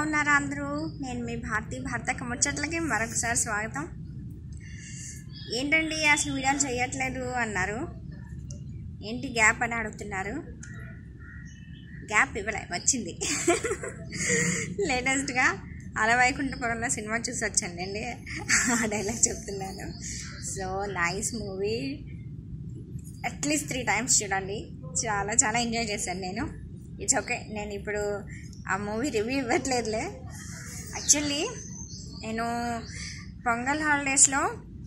ఉన్నారా అందరూ నేను మీ భారతి భారత ముచ్చట్లకి మరొకసారి స్వాగతం ఏంటండి అసలు వీడియోలు చేయట్లేదు అన్నారు ఏంటి గ్యాప్ అని అడుగుతున్నారు గ్యాప్ ఇవ్వలే వచ్చింది లేటెస్ట్గా అలవైకుంఠపురంలో సినిమా చూసి వచ్చానండి ఆ డైలాగ్ చెప్తున్నాను so nice movie at least three times చూడండి చాలా చాలా ఎంజాయ్ చేశాను నేను ఇట్స్ ఓకే నేను ఇప్పుడు ఆ మూవీ రివ్యూ ఇవ్వట్లేదులే యాక్చువల్లీ నేను పొంగల్ హాలిడేస్లో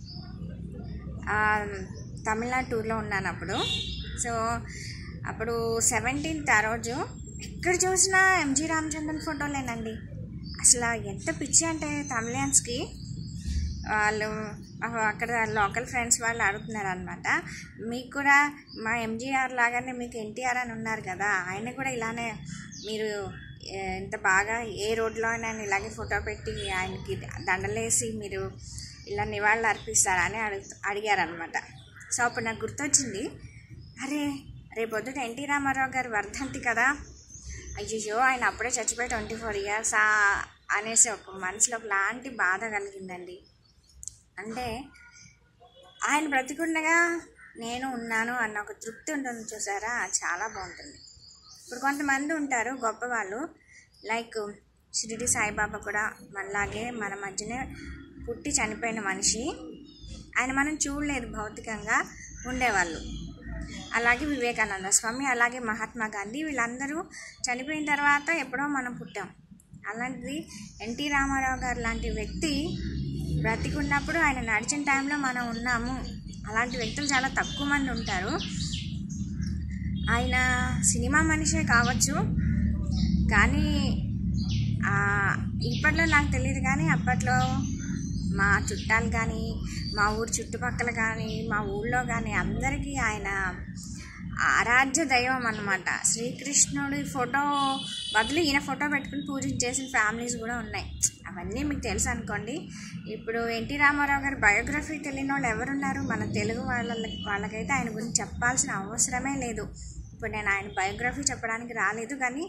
తమిళనాడు టూర్లో ఉన్నాను అప్పుడు సో అప్పుడు సెవెంటీన్త్ ఆ రోజు ఎక్కడ చూసినా ఎంజీ రామచంద్రన్ ఫోటోలేనండి అసలు ఎంత పిచ్చి అంటే తమిళియన్స్కి వాళ్ళు అక్కడ లోకల్ ఫ్రెండ్స్ వాళ్ళు అడుగుతున్నారు అనమాట మీకు కూడా మా ఎంజీఆర్ లాగానే మీకు ఎన్టీఆర్ అని ఉన్నారు కదా ఆయన కూడా ఇలానే మీరు ఎంత బాగా ఏ రోడ్లో అయినా ఇలాగే ఫోటో పెట్టి ఆయనకి దండలేసి మీరు ఇలా నివాళులు అర్పిస్తారా అని అడుగు అడిగారనమాట సో అప్పుడు నాకు గుర్తొచ్చింది అరే రేపొద్దుట ఎన్టీ రామారావు గారి వర్ధంతి కదా అయ్యో ఆయన అప్పుడే చచ్చిపోయి ట్వంటీ ఫోర్ ఇయర్స్ అనేసి ఒక మనసులో ఒకలాంటి బాధ కలిగిందండి అంటే ఆయన బ్రతికుండగా నేను ఉన్నాను అన్న ఒక తృప్తి ఉంటుంది చూసారా చాలా బాగుంటుంది ఇప్పుడు కొంతమంది ఉంటారు గొప్పవాళ్ళు లైక్ షిరిడి సాయిబాబా కూడా మనలాగే మన మధ్యనే పుట్టి చనిపోయిన మనిషి ఆయన మనం చూడలేదు భౌతికంగా ఉండేవాళ్ళు అలాగే వివేకానంద స్వామి అలాగే మహాత్మా గాంధీ వీళ్ళందరూ చనిపోయిన తర్వాత ఎప్పుడో మనం పుట్టాం అలాంటిది ఎన్టీ రామారావు గారు లాంటి వ్యక్తి బ్రతికున్నప్పుడు ఆయన నడిచిన టైంలో మనం ఉన్నాము అలాంటి వ్యక్తులు చాలా తక్కువ మంది ఉంటారు ఆయన సినిమా మనిషే కావచ్చు కానీ ఇప్పట్లో నాకు తెలియదు కానీ అప్పట్లో మా చుట్టాలు కానీ మా ఊరు చుట్టుపక్కల కానీ మా ఊళ్ళో కానీ అందరికీ ఆయన ఆరాధ్య దైవం అనమాట శ్రీకృష్ణుడి ఫోటో బదులు ఈయన ఫోటో పెట్టుకుని పూజించేసిన ఫ్యామిలీస్ కూడా ఉన్నాయి అవన్నీ మీకు తెలుసు అనుకోండి ఇప్పుడు ఎన్టీ రామారావు గారి బయోగ్రఫీ తెలియని వాళ్ళు ఎవరున్నారు మన తెలుగు వాళ్ళ వాళ్ళకైతే ఆయన గురించి చెప్పాల్సిన అవసరమే లేదు ఇప్పుడు నేను ఆయన బయోగ్రఫీ చెప్పడానికి రాలేదు కానీ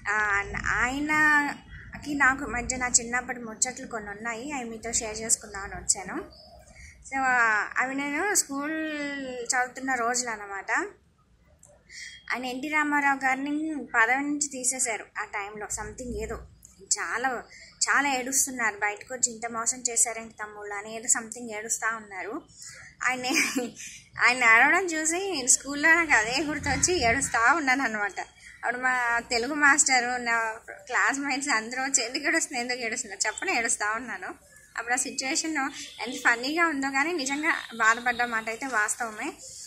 ఆయనకి నాకు మధ్య నా చిన్నప్పటి ముచ్చట్లు కొన్ని ఉన్నాయి అవి మీతో షేర్ చేసుకుందామని వచ్చాను సో అవి నేను స్కూల్ చదువుతున్న రోజులు అనమాట ఆయన ఎన్టీ రామారావు గారిని పదవి నుంచి తీసేశారు ఆ టైంలో సంథింగ్ ఏదో చాలా చాలా ఏడుస్తున్నారు బయటకు వచ్చి ఇంత మోసం చేశారేంటి తమ్ముళ్ళు అని ఏదో సంథింగ్ ఏడుస్తూ ఉన్నారు ఆయన ఆయన ఏడవడం చూసి స్కూల్లో నాకు అదే గుర్తొచ్చి ఏడుస్తూ ఉన్నాను అనమాట అప్పుడు మా తెలుగు మాస్టరు నా క్లాస్మేట్స్ అందరూ వచ్చి ఎందుకు ఏడుస్తుంది ఎందుకు ఏడుస్తున్నారు చెప్పని ఏడుస్తూ ఉన్నాను అప్పుడు ఆ సిచ్యువేషన్ ఎంత ఫన్నీగా ఉందో కానీ నిజంగా బాధపడ్డ మాట అయితే వాస్తవమే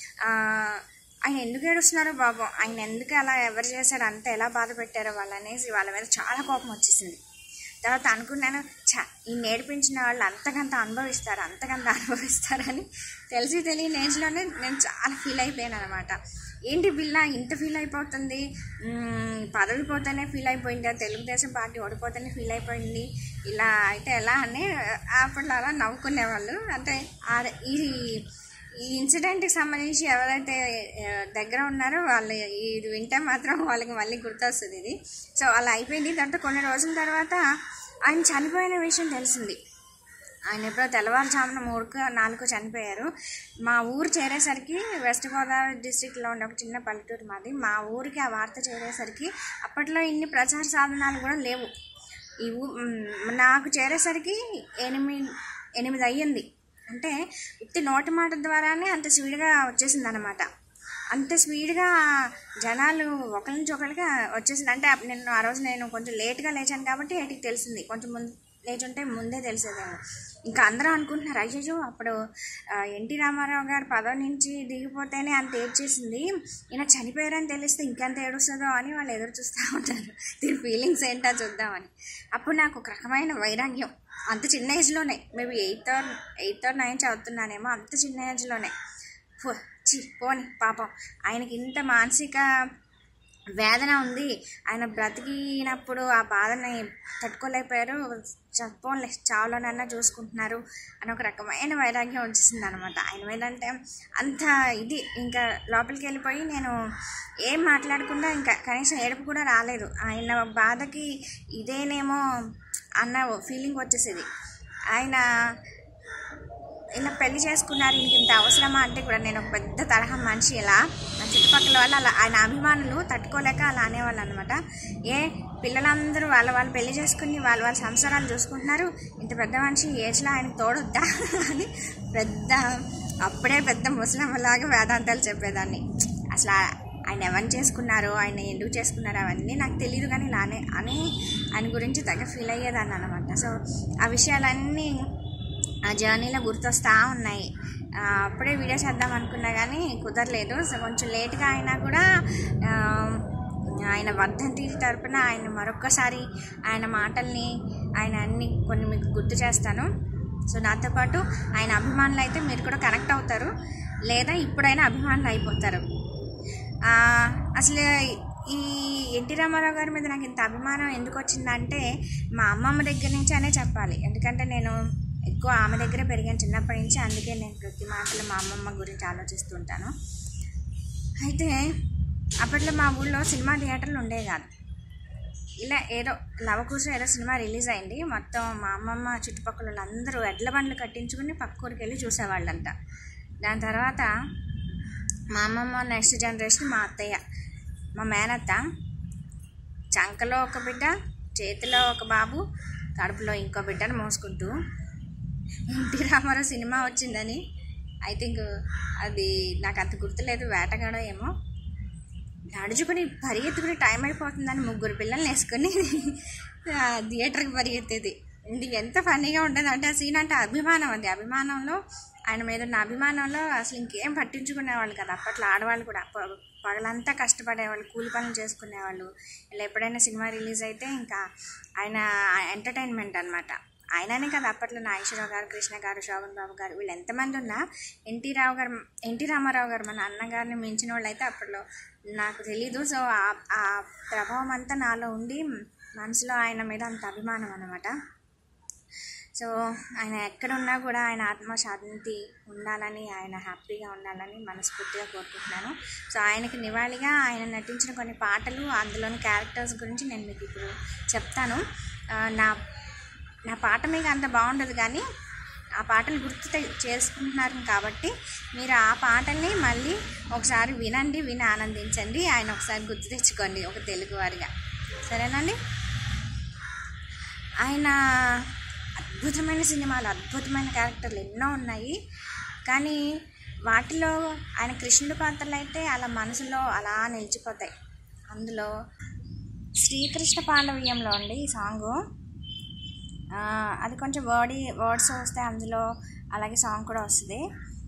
ఆయన ఎందుకు ఏడుస్తున్నారో బాబు ఆయన ఎందుకు అలా ఎవరు చేశారు అంత ఎలా బాధ పెట్టారో వాళ్ళనేసి వాళ్ళ మీద చాలా కోపం వచ్చేసింది తర్వాత అనుకున్నాను చా ఈ నేర్పించిన వాళ్ళు అంతకంత అనుభవిస్తారు అంతకంత అనుభవిస్తారని తెలిసి తెలియని ఏజ్లోనే నేను చాలా ఫీల్ అయిపోయాను అనమాట ఏంటి బిల్ల ఇంత ఫీల్ అయిపోతుంది పదవి పోతేనే ఫీల్ అయిపోయింది తెలుగుదేశం పార్టీ ఓడిపోతేనే ఫీల్ అయిపోయింది ఇలా అయితే ఎలా అని అప్పట్లో అలా నవ్వుకునేవాళ్ళు అంటే ఈ ఈ ఇన్సిడెంట్కి సంబంధించి ఎవరైతే దగ్గర ఉన్నారో వాళ్ళు ఇది వింటే మాత్రం వాళ్ళకి మళ్ళీ గుర్తొస్తుంది ఇది సో అలా అయిపోయింది తర్వాత కొన్ని రోజుల తర్వాత ఆయన చనిపోయిన విషయం తెలిసింది ఆయన ఎప్పుడో తెల్లవారుజామున మూడుకు నాలుగు చనిపోయారు మా ఊరు చేరేసరికి వెస్ట్ గోదావరి డిస్టిక్లో ఉండే ఒక చిన్న పల్లెటూరు మాది మా ఊరికి ఆ వార్త చేరేసరికి అప్పట్లో ఇన్ని ప్రచార సాధనాలు కూడా లేవు ఈ నాకు చేరేసరికి ఎనిమిది ఎనిమిది అయ్యింది అంటే ఉత్తి నోటి మాట ద్వారానే అంత స్పీడ్గా వచ్చేసింది అనమాట అంత స్పీడ్గా జనాలు ఒకరి నుంచి ఒకరికి వచ్చేసింది అంటే నేను ఆ రోజు నేను కొంచెం లేట్గా లేచాను కాబట్టి ఏటికి తెలిసింది కొంచెం ముందు లేచుంటే ముందే తెలిసేదేమో ఇంకా అందరూ అనుకుంటున్నారు అయ్యో అప్పుడు ఎన్టీ రామారావు గారు పదవి నుంచి దిగిపోతేనే అంత ఏడ్చేసింది ఈయన చనిపోయారని తెలిస్తే ఇంకెంత ఏడుస్తుందో అని వాళ్ళు ఎదురు చూస్తూ ఉంటారు దీని ఫీలింగ్స్ ఏంటో చూద్దామని అప్పుడు నాకు ఒక రకమైన వైరాగ్యం అంత చిన్న ఏజ్లోనే maybe eighth or eighth or nine చదువుతున్నానేమో అంత చిన్న ఏజ్లోనే చి పోని పాపం ఆయనకి ఇంత మానసిక వేదన ఉంది ఆయన బ్రతికినప్పుడు ఆ బాధని తట్టుకోలేకపోయారు చెప్పోలే చావులోనన్నా చూసుకుంటున్నారు అని ఒక రకమైన వైరాగ్యం వచ్చేసింది అనమాట ఆయన మీద అంటే అంత ఇది ఇంకా లోపలికి వెళ్ళిపోయి నేను ఏం మాట్లాడకుండా ఇంకా కనీసం ఏడుపు కూడా రాలేదు ఆయన బాధకి ఇదేనేమో అన్న ఫీలింగ్ వచ్చేసేది ఆయన ఇలా పెళ్లి చేసుకున్నారు ఇంక ఇంత అవసరమా అంటే కూడా నేను ఒక పెద్ద తరహా మనిషి ఇలా నా చుట్టుపక్కల వాళ్ళు అలా ఆయన అభిమానులు తట్టుకోలేక అలా అనేవాళ్ళు అనమాట ఏ పిల్లలందరూ వాళ్ళ వాళ్ళు పెళ్లి చేసుకుని వాళ్ళ వాళ్ళ సంసారాలు చూసుకుంటున్నారు ఇంత పెద్ద మనిషి ఏజ్లో ఆయన తోడొద్దా అని పెద్ద అప్పుడే పెద్ద ముసలమ్మలాగా వేదాంతాలు చెప్పేదాన్ని అసలు ఆ- ఆయన ఎవరిని చేసుకున్నారు ఆయన ఎందుకు చేసుకున్నారు అవన్నీ నాకు తెలియదు కానీ ఇలానే అని ఆయన గురించి తెగ ఫీల్ అయ్యేదాన్ని అనమాట సో ఆ విషయాలన్నీ ఆ జర్నీలో గుర్తొస్తా ఉన్నాయి ఆ, అప్పుడే వీడియో చేద్దాం అనుకున్నా కానీ కుదరలేదు సో కొంచెం లేట్గా అయినా కూడా ఆ, ఆయన వర్ధంతి తరపున ఆయన మరొక్కసారి ఆయన మాటల్ని ఆయన అన్ని కొన్ని మీకు గుర్తు చేస్తాను సో నాతో పాటు ఆయన అభిమానులు అయితే మీరు కూడా కనెక్ట్ అవుతారు లేదా ఇప్పుడైనా అభిమానులు అయిపోతారు ఆ, అసలు ఈ ఎన్టీ రామారావు గారి మీద నాకు ఇంత అభిమానం ఎందుకు వచ్చిందంటే మా అమ్మమ్మ దగ్గర నుంచి అనే చెప్పాలి ఎందుకంటే నేను ఎక్కువ ఆమె దగ్గరే పెరిగాను చిన్నప్పటి నుంచి అందుకే నేను ప్రతి మాటలు మా అమ్మమ్మ గురించి ఆలోచిస్తుంటాను అయితే అప్పట్లో మా ఊళ్ళో సినిమా థియేటర్లు ఉండేవి కాదు ఇలా ఏదో లవకుశ ఏదో సినిమా రిలీజ్ అయింది మొత్తం మా అమ్మమ్మ చుట్టుపక్కల వాళ్ళందరూ ఎడ్ల బండ్లు కట్టించుకుని పక్క ఊరికి వెళ్ళి చూసేవాళ్ళంట దాని తర్వాత మా అమ్మమ్మ నెక్స్ట్ జనరేషన్ మా అత్తయ్య మా మేనత్త చంకలో ఒక బిడ్డ చేతిలో ఒక బాబు కడుపులో ఇంకో బిడ్డను మోసుకుంటూ ఎన్టీ రామారావు సినిమా వచ్చిందని ఐ థింక్ అది నాకు అంత గుర్తులేదు వేటగాడో ఏమో నడుచుకుని పరిగెత్తుకుని టైం అయిపోతుందని ముగ్గురు పిల్లల్ని వేసుకొని ఆ థియేటర్కి పరిగెత్తేది ఇది ఎంత ఫన్నీగా ఉంటుంది అంటే ఆ సీన్ అంటే అభిమానం అది అభిమానంలో ఆయన మీద ఉన్న అభిమానంలో అసలు ఇంకేం పట్టించుకునేవాళ్ళు కదా అప్పట్లో ఆడవాళ్ళు కూడా ప- పగలంతా కష్టపడేవాళ్ళు కూలి పనులు చేసుకునేవాళ్ళు ఇలా ఎప్పుడైనా సినిమా రిలీజ్ అయితే ఇంకా ఆయన ఎంటర్టైన్మెంట్ అనమాట ఆయననే కదా అప్పట్లో నాగేశ్వరరావు గారు కృష్ణ గారు శోభన్ బాబు గారు వీళ్ళు ఎంతమంది ఉన్నా ఎన్టీ రావు గారు ఎన్టీ రామారావు గారు మన అన్నగారిని మించిన వాళ్ళు అయితే అప్పట్లో నాకు తెలీదు సో ఆ- ఆ ప్రభావం అంతా నాలో ఉండి మనసులో ఆయన మీద అంత అభిమానం అనమాట సో ఆయన ఎక్కడ ఉన్నా కూడా ఆయన ఆత్మ శాంతి ఉండాలని ఆయన హ్యాపీగా ఉండాలని మనస్ఫూర్తిగా కోరుకుంటున్నాను సో ఆయనకి నివాళిగా ఆయన నటించిన కొన్ని పాటలు అందులోని క్యారెక్టర్స్ గురించి నేను మీకు ఇప్పుడు చెప్తాను ఆ, నా నా పాట మీకు అంత బాగుండదు కానీ ఆ పాటలు గుర్తు తె- చేసుకుంటున్నారు కాబట్టి మీరు ఆ పాటల్ని మళ్ళీ ఒకసారి వినండి విని ఆనందించండి ఆయన ఒకసారి గుర్తు తెచ్చుకోండి ఒక తెలుగువారిగా సరేనండి ఆయన అద్భుతమైన సినిమాలు అద్భుతమైన క్యారెక్టర్లు ఎన్నో ఉన్నాయి కానీ వాటిలో ఆయన కృష్ణుడి పాత్రలు అయితే అలా మనసులో అలా నిలిచిపోతాయి అందులో శ్రీకృష్ణ పాండవీయంలో అండి ఈ సాంగు ఆ, అది కొంచెం వర్డి వర్డ్స్ వస్తే అందులో అలాగే సాంగ్ కూడా వస్తుంది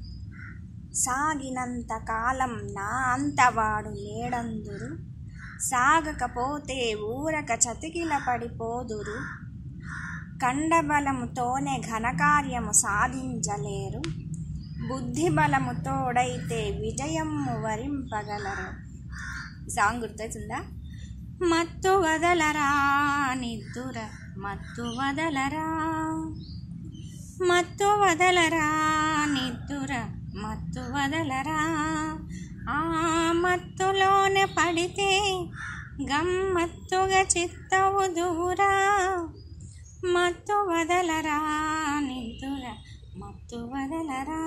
సాగినంత కాలం నా అంతవాడు లేడందురు సాగకపోతే ఊరక చతికిల పడిపోదురు కండబలముతోనే ఘనకార్యము సాధించలేరు బుద్ధి బలము తోడైతే విజయము వరింపగలరు ఈ సాంగ్ గుర్తొచ్చిందా మత్తు వదలరా నిద్దుర మత్తు వదలరా మత్తు వదలరా నిద్దుర మత్తు వదలరా ఆ మత్తులోనే పడితే గమ్మత్తుగా చిత్తవు దూరా మత్తు వదలరా నిద్దుర మత్తు వదలరా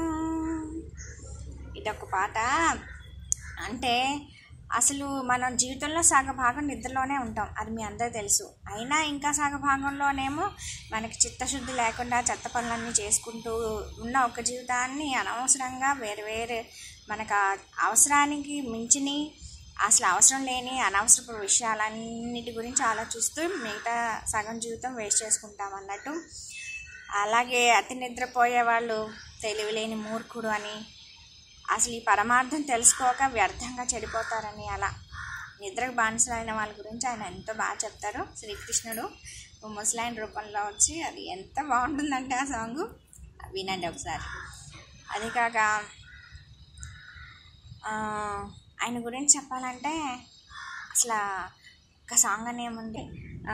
ఇదొక పాట అంటే అసలు మనం జీవితంలో సగ భాగం నిద్రలోనే ఉంటాం అది మీ అందరూ తెలుసు అయినా ఇంకా సగ భాగంలోనేమో మనకి చిత్తశుద్ధి లేకుండా చెత్త పనులన్నీ చేసుకుంటూ ఉన్న ఒక జీవితాన్ని అనవసరంగా వేరే వేరే మనకు ఆ అవసరానికి మించిని అసలు అవసరం లేని అనవసరపు విషయాలన్నిటి గురించి ఆలోచిస్తూ మిగతా సగం జీవితం వేస్ట్ చేసుకుంటాం అన్నట్టు అలాగే అతి నిద్రపోయే వాళ్ళు తెలివిలేని మూర్ఖుడు అని అసలు ఈ పరమార్థం తెలుసుకోక వ్యర్థంగా చెడిపోతారని అలా నిద్రకు బానిసలైన వాళ్ళ గురించి ఆయన ఎంతో బాగా చెప్తారు శ్రీకృష్ణుడు ఓ ముసలాయన రూపంలో వచ్చి అది ఎంత బాగుంటుందంటే ఆ సాంగ్ వినండి ఒకసారి అది కాక ఆ, ఆయన గురించి చెప్పాలంటే అసలు ఒక సాంగ్ అని ఏముంది ఆ,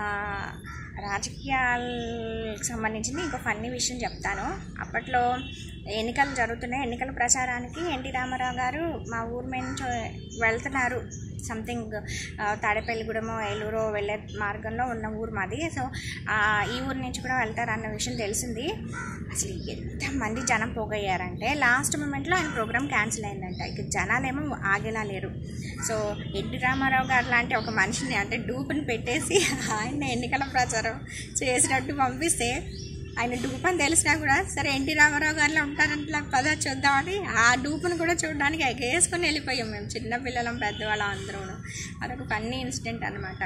రాజకీయాలకు సంబంధించింది ఇంకో ఫన్నీ విషయం చెప్తాను అప్పట్లో ఎన్నికలు జరుగుతున్నాయి ఎన్నికల ప్రచారానికి ఎన్టీ రామారావు గారు మా ఊరు మీద నుంచి వెళ్తున్నారు సంథింగ్ తాడేపల్లిగూడెమో ఏలూరు వెళ్ళే మార్గంలో ఉన్న ఊరు మాది సో ఆ, ఈ ఊరు నుంచి కూడా వెళ్తారు అన్న విషయం తెలిసింది అసలు ఎంతమంది జనం పోగయ్యారంటే లాస్ట్ మూమెంట్లో ఆయన ప్రోగ్రామ్ క్యాన్సిల్ అయిందంట ఇక జనాలేమో ఆగేలా లేరు సో ఎన్టీ రామారావు గారు లాంటి ఒక మనిషిని అంటే డూపుని పెట్టేసి ఆయన ఎన్నికల ప్రచారం చేసినట్టు పంపిస్తే ఆయన డూప్ అని తెలిసినా కూడా సరే ఎన్టీ రామారావు గారిలో ఉంటారంటే పద చూద్దామని ఆ డూపును కూడా చూడడానికి ఎగేసుకొని వెళ్ళిపోయాం మేము చిన్నపిల్లలం పెద్దవాళ్ళం అందరూ అదొక ఫన్నీ ఇన్సిడెంట్ అనమాట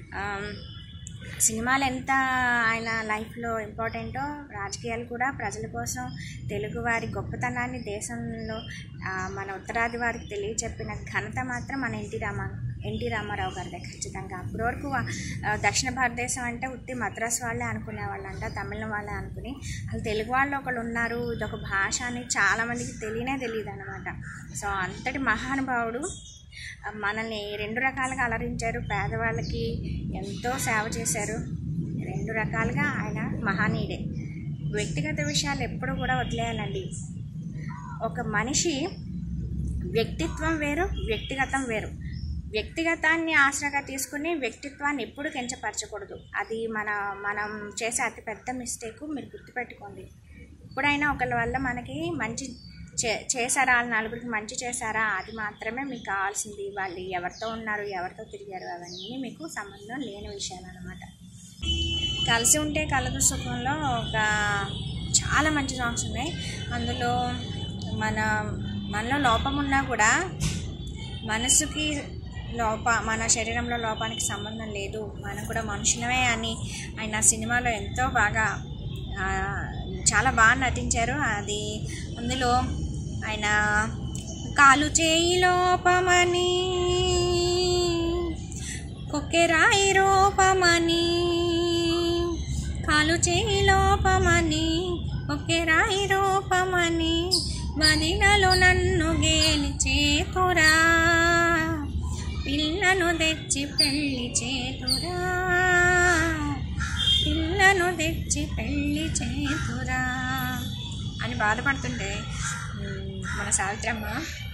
సినిమాలు ఎంత ఆయన లైఫ్లో ఇంపార్టెంటో రాజకీయాలు కూడా ప్రజల కోసం తెలుగువారి గొప్పతనాన్ని దేశంలో ఆ, మన ఉత్తరాది వారికి తెలియచెప్పిన ఘనత మాత్రం మన ఎన్టీ రామ ఎన్టీ రామారావు గారిదే ఖచ్చితంగా అప్పటి వరకు ఆ, దక్షిణ భారతదేశం అంటే ఉత్తి మద్రాసు వాళ్ళే అనుకునే వాళ్ళంట తమిళ వాళ్ళే అనుకుని అసలు తెలుగు వాళ్ళు ఒకళ్ళు ఉన్నారు ఇదొక భాష అని చాలామందికి తెలియనే తెలియదు అనమాట సో అంతటి మహానుభావుడు మనల్ని రెండు రకాలుగా అలరించారు పేదవాళ్ళకి ఎంతో సేవ చేశారు రెండు రకాలుగా ఆయన మహానీయుడే వ్యక్తిగత విషయాలు ఎప్పుడు కూడా వదిలేయాలండి ఒక మనిషి వ్యక్తిత్వం వేరు వ్యక్తిగతం వేరు వ్యక్తిగతాన్ని ఆసరాగా తీసుకుని వ్యక్తిత్వాన్ని ఎప్పుడు కించపరచకూడదు అది మన మనం చేసే అతి పెద్ద మిస్టేక్ మీరు గుర్తుపెట్టుకోండి ఎప్పుడైనా ఒకళ్ళ వల్ల మనకి మంచి చే చేశారా వాళ్ళ నలుగురికి మంచి చేశారా అది మాత్రమే మీకు కావాల్సింది వాళ్ళు ఎవరితో ఉన్నారు ఎవరితో తిరిగారు అవన్నీ మీకు సంబంధం లేని విషయాలు అనమాట కలిసి ఉంటే కలదు సుఖంలో ఒక చాలా మంచి సాంగ్స్ ఉన్నాయి అందులో మన మనలో లోపం ఉన్నా కూడా మనసుకి లోప మన శరీరంలో లోపానికి సంబంధం లేదు మనం కూడా మనుషులమే అని ఆయన సినిమాలో ఎంతో బాగా ఆ, చాలా బాగా నటించారు అది అందులో ఆయన కాలు చేయి లోపమని కొక్కెరాయి రూపమని కాలు చేయి లోపమని ఒకెరాయి రూపమని వదినలు నన్ను గేలిచేతురా పిల్లను తెచ్చి పెళ్లి చేతురా పిల్లను తెచ్చి పెళ్లి చేతురా అని బాధపడుతుంటే ఉమ్, మన సావిత్రమ్మ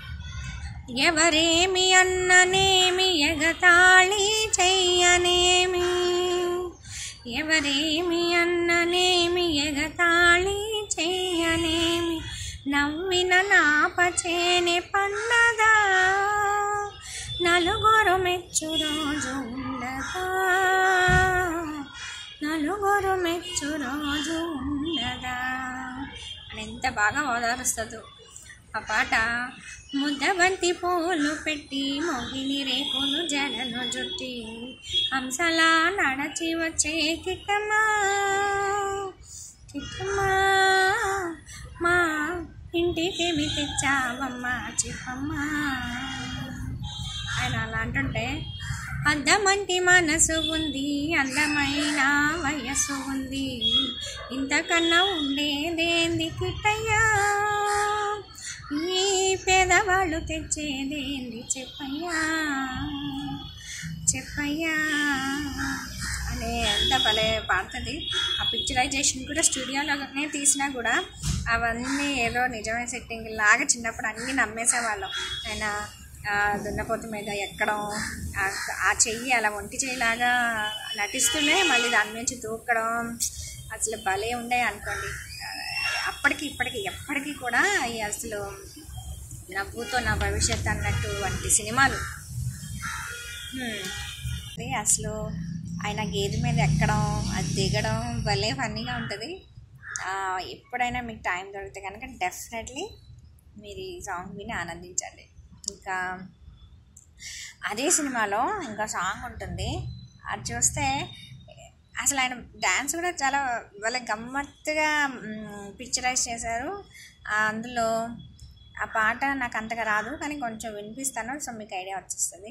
ఎవరేమి అన్ననేమి ఎగతాళి చెయ్యనేమి ఎవరేమి అన్ననేమి ఎగతాళి చెయ్యనేమి నవ్విన నాపచేనే పండదా నలుగురు మెచ్చు రోజు ఉండదా నలుగురు మెచ్చు రోజు ఉండదా అని ఎంత బాగా ఓదారుస్తుందో ఆ పాట ముద్దబంతి పూలు పెట్టి మొగిలి రేకులు జడను జుట్టి హంసలా నడచి వచ్చే కిట్టమ్మా కిట్టమ్మా మా ఇంటికేమి తెచ్చావమ్మా చెప్పమ్మా ఆయన అలా అంటుంటే అద్దమంటి మనసు ఉంది అందమైన వయస్సు ఉంది ఇంతకన్నా ఉండేదేంది కిట్టయ్యా ఈ పేదవాళ్ళు తెచ్చేదేంది చెప్పయ్యా చెప్పయ్యా అనే ఎంత భలే పాడుతుంది ఆ పిక్చరైజేషన్ కూడా స్టూడియోలోనే తీసినా కూడా అవన్నీ ఏదో నిజమే సెట్టింగ్ లాగా చిన్నప్పుడు అన్నీ నమ్మేసేవాళ్ళం ఆయన ఆ, దున్నపోతు మీద ఎక్కడం ఆ- ఆ చెయ్యి అలా ఒంటి చెయ్యిలాగా నటిస్తూనే మళ్ళీ దాని నుంచి దూకడం అసలు భలే ఉండే అనుకోండి ఆ, అప్పటికి ఇప్పటికి ఎప్పటికీ కూడా ఈ అసలు నవ్వుతో నా భవిష్యత్ అన్నట్టు వంటి సినిమాలు హ్మ్. అది అసలు ఆయన గేదె మీద ఎక్కడం అది దిగడం భలే ఫన్నీగా ఉంటుంది ఆ, ఎప్పుడైనా మీకు టైం దొరికితే కనుక డెఫినెట్లీ మీరు ఈ సాంగ్ విని ఆనందించండి ఇంకా అదే సినిమాలో ఇంకా సాంగ్ ఉంటుంది అది చూస్తే అసలు ఆయన డ్యాన్స్ కూడా చాలా భలే గమ్మత్తుగా పిక్చరైజ్ చేశారు ఆ, అందులో ఆ పాట నాకు అంతగా రాదు కానీ కొంచెం వినిపిస్తాను సో మీకు ఐడియా వచ్చేస్తుంది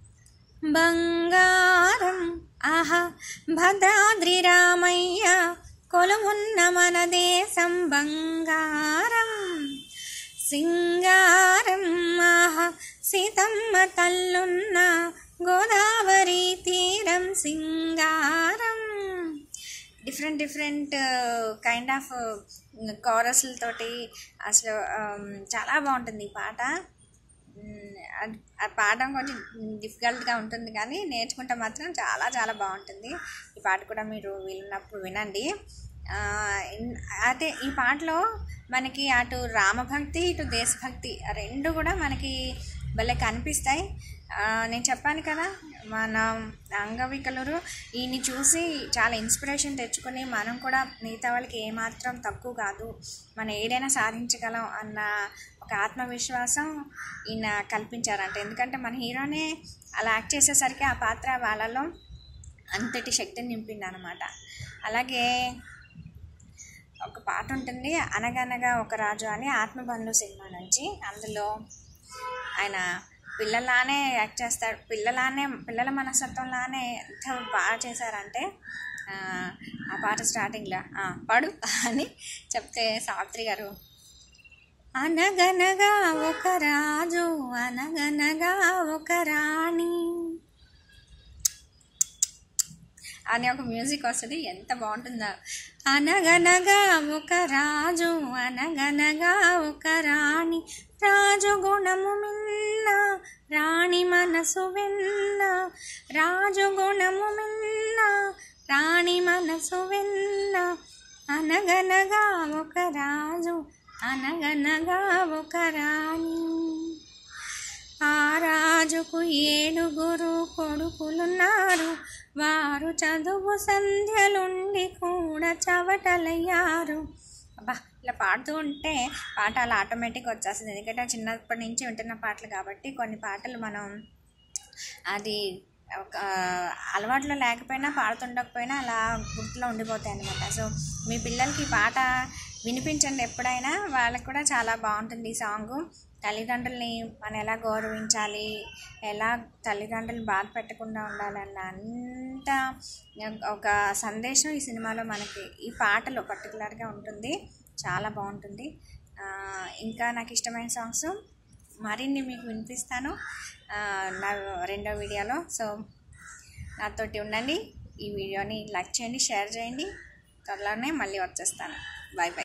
బంగారం ఆహా భద్రాద్రి రామయ్య కొలువున్న మన దేశం బంగారం సింగారం ఆహా సీతమ్మ తల్లున్న గోదావరి తీరం సింగారం డిఫరెంట్ డిఫరెంట్ కైండ్ ఆఫ్ కోరస్లతోటి అసలు um, చాలా బాగుంటుంది ఈ పాట మ్, అది- ఆ పాడడం కొంచెం డిఫికల్ట్గా ఉంటుంది కానీ నేర్చుకుంటే మాత్రం చాలా చాలా బాగుంటుంది ఈ పాట కూడా మీరు వీలున్నప్పుడు వినండి ఆ, ఇన్- అయితే ఈ పాటలో మనకి అటు రామభక్తి ఇటు దేశభక్తి ఆ రెండు కూడా మనకి భలే కనిపిస్తాయి ఆ, నేను చెప్పాను కదా మన అంగవికలురు ఈయన్ని చూసి చాలా ఇన్స్పిరేషన్ తెచ్చుకొని మనం కూడా మిగతా వాళ్ళకి ఏమాత్రం తక్కువ కాదు మనం ఏదైనా సాధించగలం అన్న ఒక ఆత్మవిశ్వాసం ఈయన కల్పించారంట ఎందుకంటే మన హీరోనే అలా యాక్ట్ చేసేసరికి ఆ పాత్ర వాళ్ళలో అంతటి శక్తిని నింపింది అనమాట అలాగే ఒక పాట ఉంటుంది అనగనగా ఒక రాజు అని ఆత్మబంధు సినిమా నుంచి అందులో ఆయన పిల్లలానే యాక్ట్ చేస్తాడు పిల్లలానే పిల్లల మనస్తత్వంలానే ఎంత బాగా చేశారంటే ఆ, ఆ పాట స్టార్టింగ్లో "ఆ, పాడు అని చెప్తే సావిత్రి గారు అనగనగా ఒక రాజు అనగనగా ఒక రాణి అని ఒక మ్యూజిక్ వస్తుంది ఎంత బాగుంటుందో అనగనగా ఒక రాజు అనగనగా ఒక రాణి రాజు గుణము మిన్న రాణి మనసు విన్న రాజు గుణము మిన్న రాణి మనసు విన్న అనగనగా ఒక రాజు అనగనగా ఒక రాణి ఆ రాజుకు ఏడుగురు కొడుకులున్నారు వారు చదువు సంధ్యలుండి కూడా చవటలయ్యారు అబ్బా ఇలా పాడుతూ ఉంటే పాట అలా ఆటోమేటిక్గా వచ్చేస్తుంది ఎందుకంటే చిన్నప్పటి నుంచి వింటున్న పాటలు కాబట్టి కొన్ని పాటలు మనం అది ఒక అలవాట్లో లేకపోయినా పాడుతుండకపోయినా అలా గుర్తులో ఉండిపోతాయి అనమాట సో మీ పిల్లలకి ఈ పాట వినిపించండి ఎప్పుడైనా వాళ్ళకి కూడా చాలా బాగుంటుంది ఈ సాంగ్ తల్లిదండ్రుల్ని మనం ఎలా గౌరవించాలి ఎలా తల్లిదండ్రులు బాధ పెట్టకుండా ఉండాలన్న అంత ఒక సందేశం ఈ సినిమాలో మనకి ఈ పాటలో పర్టికులర్గా ఉంటుంది చాలా బాగుంటుంది ఆ, ఇంకా నాకు ఇష్టమైన సాంగ్స్ మరిన్ని మీకు వినిపిస్తాను ఆ, నా రెండో వీడియోలో సో నాతోటి ఉండండి ఈ వీడియోని లైక్ చేయండి షేర్ చేయండి త్వరలోనే మళ్ళీ వచ్చేస్తాను బాయ్ బాయ్